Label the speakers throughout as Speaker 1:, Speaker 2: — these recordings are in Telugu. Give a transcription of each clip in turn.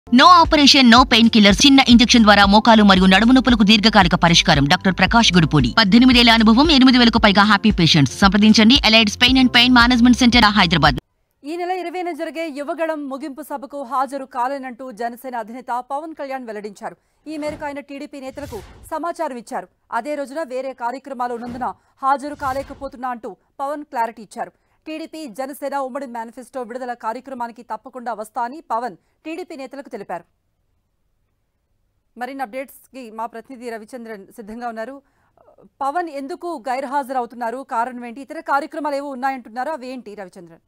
Speaker 1: no operation no pain killer చిన్న ఇంజెక్షన్ ద్వారా మోకాలు మరియు నడుము నొప్పులకు దీర్ఘకాలిక పరిష్కారం డాక్టర్ ప్రకాష్ గుడిపూడి పద్దెనిమిదేళ్ల అనుభవం ఎనిమిది వేలకు పైగా హ్యాపీ పేషెంట్స్ సంప్రదించండి allied's pain and pain management centre Hyderabad
Speaker 2: ఈ నెల ఇరవైన జరిగే యువగళం ముగింపు సభకు హాజరు కాలేనంటూ జనసేన అధినేత పవన్ కళ్యాణ్ వెల్లడించారు ఈ మేరకు ఆయన టీడీపీ నేతలకు సమాచారం ఇచ్చారు అదే రోజున వేరే కార్యక్రమాలు ఉన్నందున హాజరు కాలేకపోతున్నా అంటూ పవన్ క్లారిటీ ఇచ్చారు టీడీపీ జనసేన ఉమ్మడి మేనిఫెస్టో విడుదల కార్యక్రమానికి తప్పకుండా వస్తా అని పవన్ టీడీపీ నేతలకు తెలిపారు మరిన్ని అప్డేట్స్కి మా ప్రతినిధి రవిచంద్రన్ సిద్ధంగా ఉన్నారు పవన్ ఎందుకు గైర్హాజరు అవుతున్నారు కారణం ఏంటి ఇతర కార్యక్రమాలు ఏవో ఉన్నాయంటున్నారో అవి ఏంటి రవిచంద్రన్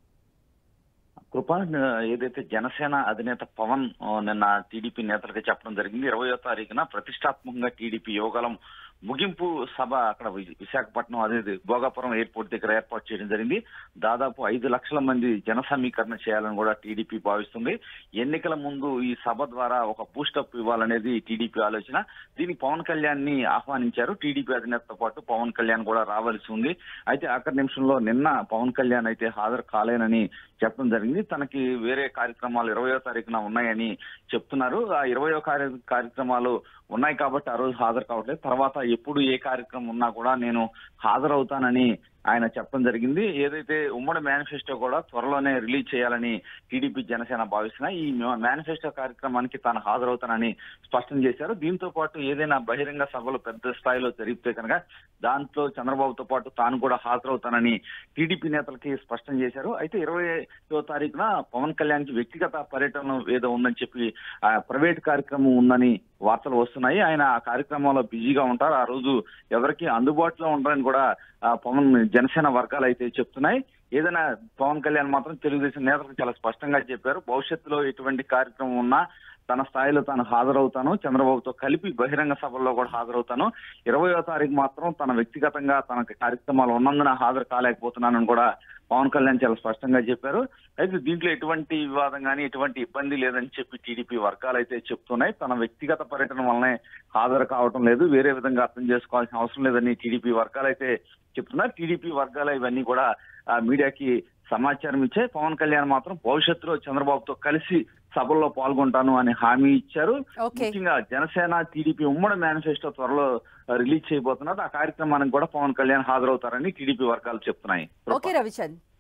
Speaker 3: కృప ఏదైతే జనసేన అధినేత పవన్ ఆ, నిన్న టీడీపీ నేతలకు చెప్పడం జరిగింది ఇరవయో తారీఖున ప్రతిష్టాత్మకంగా టీడీపీ యోగాలం ముగింపు సభ అక్కడ వి- విశాఖపట్నం అదే భోగాపురం ఎయిర్పోర్ట్ దగ్గర ఏర్పాటు చేయడం జరిగింది దాదాపు ఐదు లక్షల మంది జన సమీకరణ చేయాలని కూడా టీడీపీ భావిస్తుంది ఎన్నికల ముందు ఈ సభ ద్వారా ఒక బూస్టప్ ఇవ్వాలనేది టీడీపీ ఆలోచన దీనికి పవన్ కళ్యాణ్ ని ఆహ్వానించారు టీడీపీ అధినేతతో పాటు పవన్ కళ్యాణ్ కూడా రావాల్సి ఉంది అయితే ఆఖరి నిమిషంలో నిన్న పవన్ కళ్యాణ్ అయితే హాజరు కాలేనని చెప్పడం జరిగింది తనకి వేరే కార్యక్రమాలు ఇరవయో తారీఖున ఉన్నాయని చెప్తున్నారు ఆ ఇరవయో కార్య కార్యక్రమాలు ఉన్నాయి కాబట్టి ఆ రోజు హాజరు కావట్లేదు తర్వాత ఎప్పుడు ఏ కార్యక్రమం ఉన్నా కూడా నేను హాజరవుతానని ఆయన చెప్పడం జరిగింది ఏదైతే ఉమ్మడి మేనిఫెస్టో కూడా త్వరలోనే రిలీజ్ చేయాలని టీడీపీ జనసేన భావిస్తున్నాయి ఈ మేనిఫెస్టో కార్యక్రమానికి తాను హాజరవుతానని స్పష్టం చేశారు దీంతో పాటు ఏదైనా బహిరంగ సభలు పెద్ద స్థాయిలో జరిగితే కనుక దాంట్లో చంద్రబాబుతో పాటు తాను కూడా హాజరవుతానని టీడీపీ నేతలకి స్పష్టం చేశారు అయితే ఇరవయో తారీఖున పవన్ కళ్యాణ్ కి వ్యక్తిగత పర్యటన ఏదో ఉందని చెప్పి ఆ ప్రైవేట్ కార్యక్రమం ఉందని వార్తలు వస్తున్నాయి ఆయన ఆ కార్యక్రమంలో బిజీగా ఉంటారు ఆ రోజు ఎవరికి అందుబాటులో ఉండరని కూడా ఆ పవన్ జనసేన వర్గాలు అయితే చెప్తున్నాయి ఏదైనా పవన్ కళ్యాణ్ మాత్రం తెలుగుదేశం నేతలకు చాలా స్పష్టంగా చెప్పారు భవిష్యత్తులో ఎటువంటి కార్యక్రమం ఉన్నా తన స్థాయిలో తాను హాజరవుతాను చంద్రబాబుతో కలిపి బహిరంగ సభల్లో కూడా హాజరవుతాను ఇరవయో తారీఖు మాత్రం తన వ్యక్తిగతంగా తన కార్యక్రమాలు ఉన్నందున హాజరు కాలేకపోతున్నానని కూడా పవన్ కళ్యాణ్ చాలా స్పష్టంగా చెప్పారు అయితే దీంట్లో ఎటువంటి వివాదం కానీ ఎటువంటి ఇబ్బంది లేదని చెప్పి టీడీపీ వర్గాలు అయితే చెప్తున్నాయి తన వ్యక్తిగత పర్యటన వల్లనే హాజరు కావటం లేదు వేరే విధంగా అర్థం చేసుకోవాల్సిన అవసరం లేదని టీడీపీ వర్గాలు అయితే చెప్తున్నారు టీడీపీ వర్గాలు ఇవన్నీ కూడా ఆ, మీడియాకి సమాచారం ఇచ్చే పవన్ కళ్యాణ్ మాత్రం భవిష్యత్తులో చంద్రబాబుతో కలిసి సభల్లో పాల్గొంటాను అని హామీ ఇచ్చారు
Speaker 2: ఓకే
Speaker 3: ముఖ్యంగా జనసేన టీడీపీ ఉమ్మడి మేనిఫెస్టో త్వరలో రిలీజ్ చేయబోతున్నారు ఆ కార్యక్రమానికి కూడా పవన్ కళ్యాణ్ హాజరవుతారని టీడీపీ వర్గాలు చెప్తున్నాయి
Speaker 2: ఓకే రవిచంద్